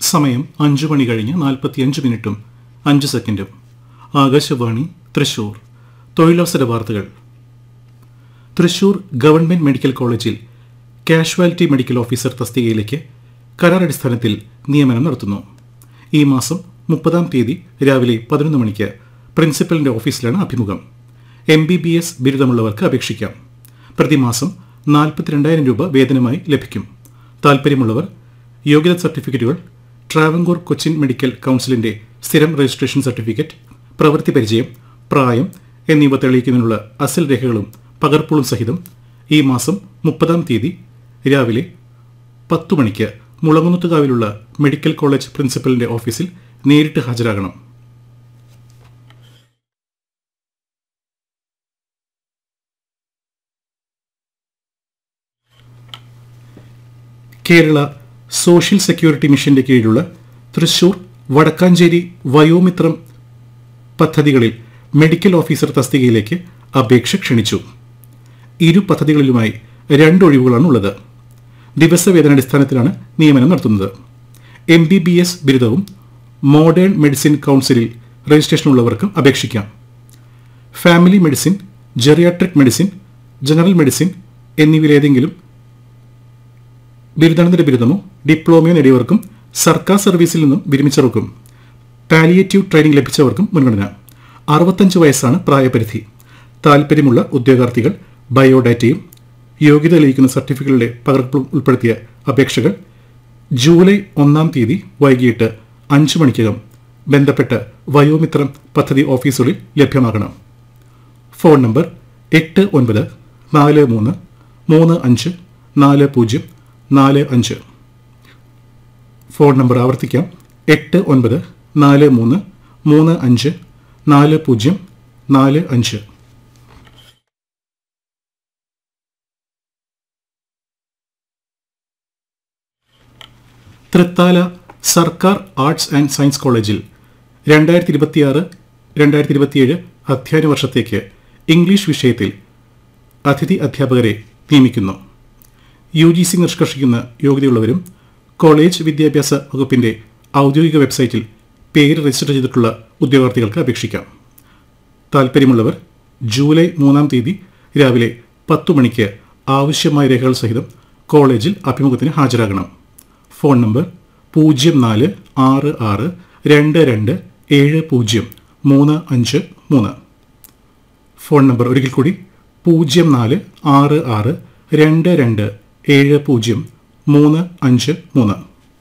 സമയം അഞ്ചു മണി കഴിഞ്ഞ് നാൽപ്പത്തിയഞ്ച് മിനിറ്റും അഞ്ച് സെക്കൻഡും ആകാശവാണി തൃശൂർ തൊഴിലവസര വാർത്തകൾ തൃശൂർ ഗവൺമെന്റ് മെഡിക്കൽ കോളേജിൽ കാഷ്വാലിറ്റി മെഡിക്കൽ ഓഫീസർ തസ്തികയിലേക്ക് കരാറടിസ്ഥാനത്തിൽ നിയമനം നടത്തുന്നു ഈ മാസം മുപ്പതാം തീയതി രാവിലെ പതിനൊന്ന് മണിക്ക് പ്രിൻസിപ്പലിന്റെ ഓഫീസിലാണ് അഭിമുഖം എം ബി ബി എസ് ബിരുദമുള്ളവർക്ക് അപേക്ഷിക്കാം പ്രതിമാസം നാൽപ്പത്തിരണ്ടായിരം രൂപ വേതനമായി ലഭിക്കും താൽപ്പര്യമുള്ളവർ യോഗ്യതാ സർട്ടിഫിക്കറ്റുകൾ ട്രാവൻകൂർ കൊച്ചിൻ മെഡിക്കൽ കൗൺസിലിന്റെ സ്ഥിരം രജിസ്ട്രേഷൻ സർട്ടിഫിക്കറ്റ് പ്രവൃത്തി പരിചയം പ്രായം എന്നിവ തെളിയിക്കുന്നതിനുള്ള അസൽ രേഖകളും പകർപ്പുകളും സഹിതം ഈ മാസം മുപ്പതാം തീയതി രാവിലെ പത്തു മണിക്ക് മുളങ്ങുന്നത്തുകാവിലുള്ള മെഡിക്കൽ കോളേജ് പ്രിൻസിപ്പലിന്റെ ഓഫീസിൽ നേരിട്ട് ഹാജരാകണം കേരള സോഷ്യൽ സെക്യൂരിറ്റി മിഷന്റെ കീഴിലുള്ള തൃശൂർ വടക്കാഞ്ചേരി വയോമിത്രം പദ്ധതികളിൽ മെഡിക്കൽ ഓഫീസർ തസ്തികയിലേക്ക് അപേക്ഷ ക്ഷണിച്ചു ഇരു പദ്ധതികളിലുമായി രണ്ട് ഒഴിവുകളാണ് ഉള്ളത് ദിവസവേതനാടിസ്ഥാനത്തിലാണ് നിയമനം നടത്തുന്നത് എം ബി ബി എസ് ബിരുദവും മോഡേൺ മെഡിസിൻ കൗൺസിലിൽ രജിസ്ട്രേഷനുള്ളവർക്കും അപേക്ഷിക്കാം family medicine geriatric medicine general medicine എന്നിവയിലേതെങ്കിലും ബിരുദാനന്തര ബിരുദമോ ഡിപ്ലോമയോ നേടിയവർക്കും സർക്കാർ സർവീസിൽ നിന്നും വിരമിച്ചവർക്കും പാലിയേറ്റീവ് ട്രെയിനിംഗ് ലഭിച്ചവർക്കും മുൻഗണന അറുപത്തഞ്ച് വയസ്സാണ് പ്രായപരിധി താൽപ്പര്യമുള്ള ഉദ്യോഗാർത്ഥികൾ ബയോഡാറ്റയും യോഗ്യത തെളിയിക്കുന്ന സർട്ടിഫിക്കറ്റുകളുടെ പകർപ്പും ഉൾപ്പെടുത്തിയ അപേക്ഷകൾ ജൂലൈ ഒന്നാം തീയതി വൈകിട്ട് അഞ്ച് മണിക്കകം ബന്ധപ്പെട്ട വയോമിത്രം പദ്ധതി ഓഫീസുകളിൽ ലഭ്യമാകണം ഫോൺ നമ്പർ എട്ട് ഒൻപത് നാല് മൂന്ന് മൂന്ന് അഞ്ച് നാല് പൂജ്യം നാല് അഞ്ച് ഫോൺ നമ്പർ ആവർത്തിക്കാം എട്ട് ഒൻപത് നാല് മൂന്ന് മൂന്ന് അഞ്ച് നാല് പൂജ്യം നാല് അഞ്ച് തൃത്താല സർക്കാർ ആർട്സ് ആൻഡ് സയൻസ് കോളേജിൽ രണ്ടായിരത്തി ഇരുപത്തിയാറ് രണ്ടായിരത്തി ഇരുപത്തിയേഴ് അധ്യയന വർഷത്തേക്ക് ഇംഗ്ലീഷ് വിഷയത്തിൽ അതിഥി അധ്യാപകരെ നിയമിക്കുന്നു യു ജി സി നിഷ്കർഷിക്കുന്ന യോഗ്യതയുള്ളവരും കോളേജ് വിദ്യാഭ്യാസ വകുപ്പിന്റെ ഔദ്യോഗിക വെബ്സൈറ്റിൽ പേര് രജിസ്റ്റർ ചെയ്തിട്ടുള്ള ഉദ്യോഗാർത്ഥികൾക്ക് അപേക്ഷിക്കാം താൽപ്പര്യമുള്ളവർ ജൂലൈ മൂന്നാം തീയതി രാവിലെ പത്തു മണിക്ക് ആവശ്യമായ രേഖകൾ സഹിതം കോളേജിൽ അഭിമുഖത്തിന് ഹാജരാകണം ഫോൺ നമ്പർ പൂജ്യം നാല് ആറ് ആറ് രണ്ട് രണ്ട് ഏഴ് പൂജ്യം മൂന്ന് അഞ്ച് മൂന്ന് ഫോൺ നമ്പർ ഒരിക്കൽ കൂടി പൂജ്യം നാല് ആറ് ആറ് രണ്ട് രണ്ട് ഏഴ് പൂജ്യം മൂന്ന് അഞ്ച് മൂന്ന്